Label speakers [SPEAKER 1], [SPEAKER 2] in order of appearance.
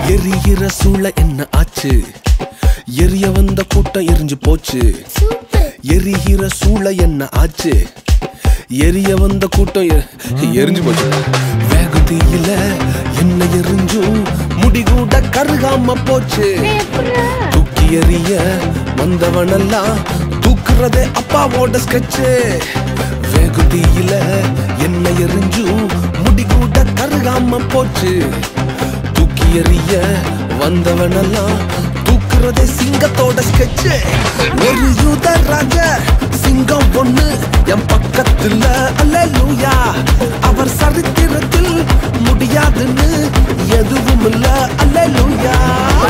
[SPEAKER 1] எரிகிற சூழ என்ன ஆச்சு எரிய வந்த கூட்டம் எரிஞ்சு போச்சு எரிகிற சூழ என்ன ஆச்சு எரிய வந்த கூட்டம் எ- எரிஞ்சு போச்சு வேகு தீயில என்ன எரிஞ்சும் முடி கூட கருகாம போச்சு தூக்கி எறிய வந்தவனெல்லாம் தூக்குறதே அப்பாவோட ஸ்கெட்சு வேகு தீயில என்ன எரிஞ்சும் முடி கூட கருகாம போச்சு தூக்கி எறிய வந்தவனெல்லாம் தூக்குறதே சிங்கத்தோட ஸ்கெட்சு ஒரு யூத ராஜ சிங்கம் பொண்ணு என் பக்கத்துல அல்லேலூயா அவர் சரித்திரத்தில் முடியாதுன்னு எதுவும் இல்ல அல்லேலூயா